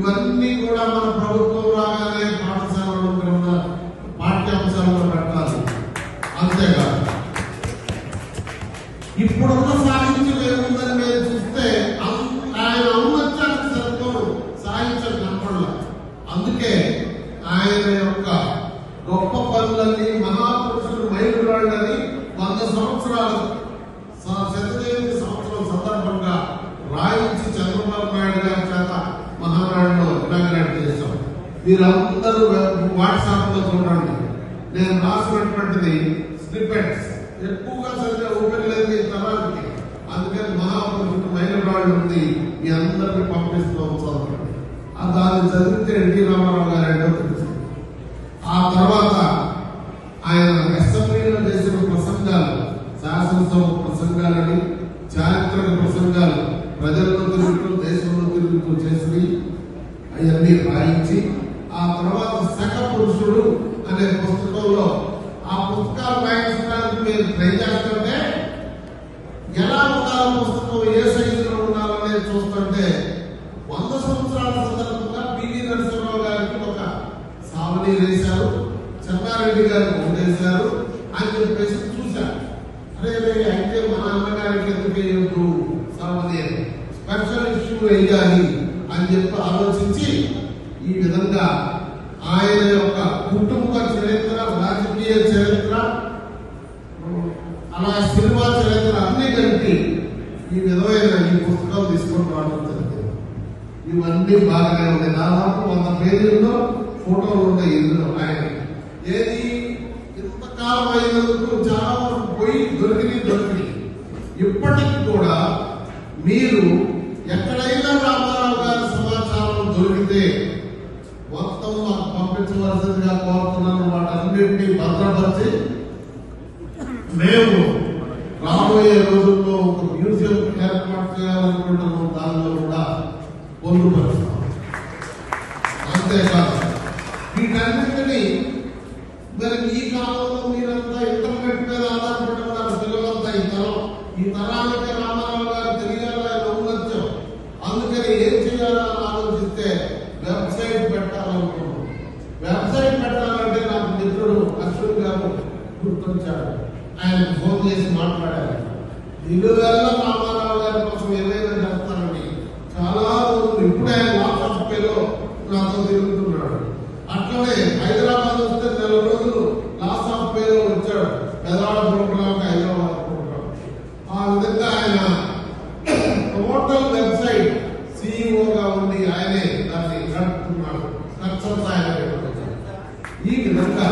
ఇవన్నీ కూడా మన ప్రభుత్వం రాగానే పాఠశాలలో క్రింద పాఠ్యాంశాలలో పెట్టాలి అంతేకాదు ఇప్పుడున్న సాహిత్యం ఏముందని మీరు చూస్తే అం- ఆయన ఔన్నత్యానికి సరిపోరు సాహిత్యం కనపడల అందుకే ఆయన యొక్క గొప్ప పనులన్నీ మహాపురుషులు మైలురాళ్ళని వంద సంవత్సరాలు స- శతజయంతి సంవత్సరం సందర్భంగా రాయించి చంద్రబాబు నాయుడు గారి చేత మహానాడులో ఇనాగ్రేట్ చేశాం మీరందరూ వాట్సాప్ లో చూడండి నేను రాసినటువంటిది స్నిపెట్స్ ఎక్కువగా చదివే ఓపెన్ లేదు ఈ తరానికి అందుకని మహాపురుషుడు మైలురాళ్ళు ఉంది మీ అందరిని పంపిస్తూ చదవండి ఆ దాన్ని చదివితే ఎన్టీ రామారావు గారు ఏంటో తెలుస్తుంది ఆ తర్వాత ఆయన అసెంబ్లీలో చేసిన ప్రసంగాలు శాసనసభ ప్రసంగాలని చారిత్రక ప్రసంగాలు ప్రజల్లో తిరుగుతూ దేశంలో తిరుగుతూ చేసి అవన్నీ రాయించి ఆ తర్వాత శక పురుషుడు అనే పుస్తకంలో ఆ పుస్తకాలు రాయించడానికి మీరు ట్రై చేస్తుంటే ఎలా ఉండాలి పుస్తకం ఏ సైజులో ఉండాలనేది చూస్తుంటే వంద సంవత్సరాల సందర్భంగా పివి నరసింహరావు గారికి ఒక సావని వేశారు చెన్నారెడ్డి గారికి ఒకటేశారు అని చెప్పేసి చూశారు అరే రే అయితే మా నాన్నగారికి ఎందుకు వేయొద్దు సావని అని స్పెషల్ ఇష్యూ వేయాలి అని చెప్పి ఆలోచించి ఈ విధంగా ఆయన యొక్క కుటుంబ చరిత్ర రాజకీయ చరిత్ర అలా సినిమా చరిత్ర అన్ని కలిపి ఈ విధమైన ఈ పుస్తకం తీసుకొని రావడం జరిగింది ఇవన్నీ బాగానే ఉన్నాయి దాదాపు వంద పేజీల్లో ఫోటోలు ఉన్నాయి ఇందులో ఆయన ఏది ఇంతకాలం అయినందుకు చాలా వరకు పోయి దొరికినాయి దొరికినాయి ఇప్పటికి కూడా మీరు ఎక్కడైనా రామారావు గారి సమాచారం దొరికితే మొత్తం మాకు పంపించవలసిందిగా కోరుతున్నాను వాటన్నింటినీ భద్రపరిచి మేము రాబోయే రోజుల్లో ఒక మ్యూజియం ఏర్పాటు చేయాలనుకుంటున్నాం దానిలో కూడా పొందుపరుస్తాం అంతేకాదు వీటన్నింటినీ మరి ఈ కాలంలో మీరంతా ఇంటర్నెట్ మీద ఆధారపడి ఉన్నారు పిల్లలంతా ఈ తరం ఈ తరానికి రామారావు గారు తెలియాలి ఆయన ఔన్నత్యం అందుకని ఏం చేయాలో అని ఆలోచిస్తే వెబ్సైట్ పెట్టాలనుకున్నాం వెబ్సైట్ పెట్టాలంటే నాకు మిత్రుడు అశ్విన్ గారు గుర్తొచ్చాడు ఆయన ఫోన్ చేసి మాట్లాడారు నిలువెల్ల రామారావు గారి కోసం ఏదైనా చేస్తానని చాలా రోజులు ఇప్పుడు ఆయన వాట్సాప్ పేలో నాతో తిరుగుతున్నాడు అట్లనే హైదరాబాద్ వస్తే నెల రోజులు లాస్ ఆఫ్ పేలో వచ్చాడు పెదవాడ ప్రోగ్రామ్ హైదరాబాద్ ప్రోగ్రామ్ ఆ విధంగా ఆయన టోటల్ వెబ్సైట్ సిఇఓగా ఉండి ఆయనే దాన్ని నడుపుతున్నాడు ఖర్చంతా ఆయన పెట్టుకుంటాడు. ఈ విధంగా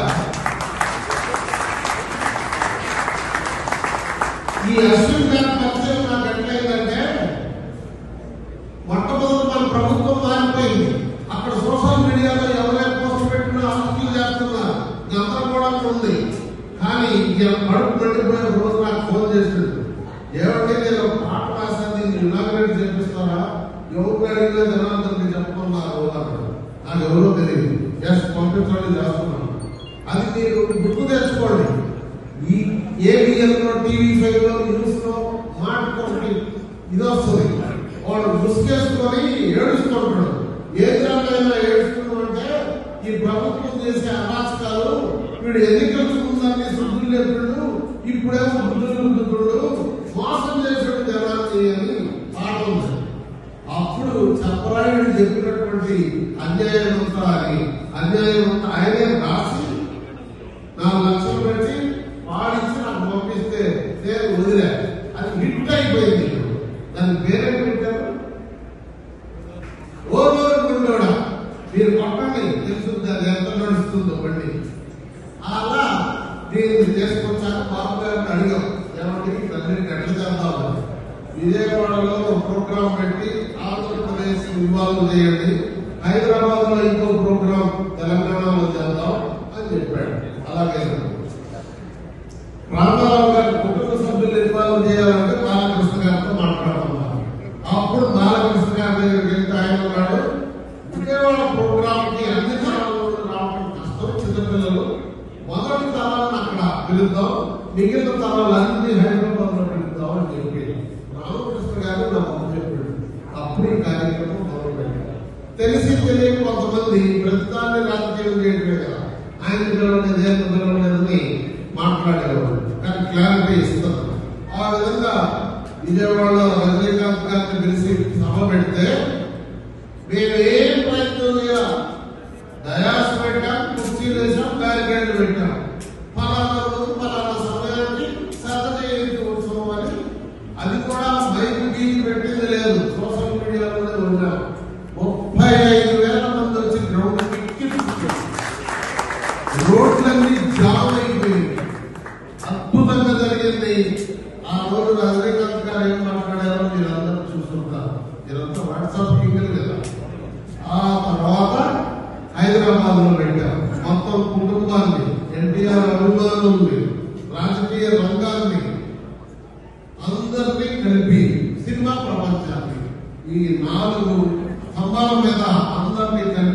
ఈ అశ్విన్ గారి పరిచయం నాకు ఎట్లయిందంటే మొట్టమొదటి మన ప్రభుత్వం మారిపోయింది అక్కడ సోషల్ మీడియాలో ఎవరైనా పోస్ట్ పెట్టినా అరెస్టులు చేస్తున్నారు గందరగోళంగా ఉంది కానీ ఇలా కడుపు మండిపోయిన రోజు నాకు ఫోన్ చేసిండు ఏమంటే నేను ఒక పాట రాశాను దీన్ని ఇనాగ్రేట్ చేపిస్తారా ఎవరు అడిగినా జనార్దన్కి చెప్పమన్నారు అన్నాడు నాకు ఎవరో తెలియదు ఎస్ పంపించండి చేస్తున్నాను అది మీరు గుర్తు తెచ్చుకోండి ఈ ఏబిఎన్ లో టీవీ ఫైవ్ లో న్యూస్ లో మాట్లాడుకోండి ఇది వస్తుంది వాడు ముసుగేసుకొని ఏడుస్తుంటాడు ఏ గ్రామైనా ఏడుస్తున్నాడు అంటే ఈ ప్రభుత్వం చేసే అరాచకాలు వీడు ఎన్నికలకు ముందని శుద్ధులు లేపుడు ఇప్పుడేమో బుద్ధులు బుద్ధుడు మోసం చేసాడు జనాన్ని అని పాట ఉంది అప్పుడు చెప్పరాయుడు చెప్పినటువంటి అన్యాయం అంతా అని అన్యాయం అంతా ఆయనే రాసి నాలుగు లక్షలు పెట్టి పాడించి నాకు పంపిస్తే నేను వదిలే అది హిట్ అయిపోయింది దాని పేరేం పెట్టారు ఓరోరు గుండోడా మీరు కొట్టండి తెలుస్తుంది అది ఎంత నడుస్తుందో బండి అలా దీన్ని తీసుకొచ్చాక బాబు గారిని అడిగాం ఏమంటే తల్లిని ఎట్లా చేద్దాం విజయవాడలో ఒక ప్రోగ్రాం పెట్టి ఆంధ్రప్రదేశ్ ఇన్వాల్వ్ చేయండి హైదరాబాద్ లో ఇంకో ప్రోగ్రాం తెలంగాణలో చేద్దాం అని చెప్పాడు అలాగే రామారావు గారి కుటుంబ సభ్యులు ఇన్వాల్వ్ చేయాలంటే బాలకృష్ణ గారితో మాట్లాడుతున్నారు అప్పుడు బాలకృష్ణ గారి దగ్గరికి వెళ్తే ఆయన ఉన్నాడు విజయవాడ ప్రోగ్రామ్ కి అన్ని తరాలు రావడం కష్టం చిన్నపిల్లలు మొదటి తరాలను అక్కడ పిలుద్దాం మిగిలిన తరాలు అన్ని హైదరాబాద్ లో పిలుద్దాం అని చెప్పి రామకృష్ణ గారు నా ముందు చెప్పాడు అప్పుడు ఈ కార్యక్రమం మొదలుపెట్టారు తెలిసి తెలియని కొంతమంది ప్రతిదాన్ని రాజకీయం చేయటమే కదా ఆయన పిలవలేదు ఏం పిలవలేదని మాట్లాడేవాళ్ళు కానీ క్లారిటీ ఇస్తారు ఆ విధంగా విజయవాడలో రజనీకాంత్ గారిని పిలిచి సభ పెడితే మేము ఏం ప్రయత్నం చేయాలి దయాస్ పెట్టాం కుర్చీలు వేసాం బ్యారికేడ్లు పెట్టాం ఫలానా రోజు ఫలానా సమయానికి శత జయంతి ఉత్సవం అని అది కూడా మైక్ గీకి పెట్టింది లేదు సోషల్ మీడియాలోనే ఉన్నాం ముప్పై ఐదు వేల మంది వచ్చి గ్రౌండ్ రోడ్లన్నీ జామ్ అయిపోయింది అద్భుతంగా జరిగింది ఆ రోజు రజనీకాంత్ గారు ఏం మాట్లాడారో మీరు అందరూ చూస్తుంటారు మీరంతా వాట్సాప్ కింగ్ కదా ఆ తర్వాత హైదరాబాద్ లో పెట్టాం మొత్తం కుటుంబాన్ని ఎన్టీఆర్ అభిమానుల్ని రాజకీయ రంగాన్ని అందరినీ కలిపి సినిమా ప్రపంచాన్ని ఈ నాలుగు స్తంభాల మీద అందరినీ కలిపి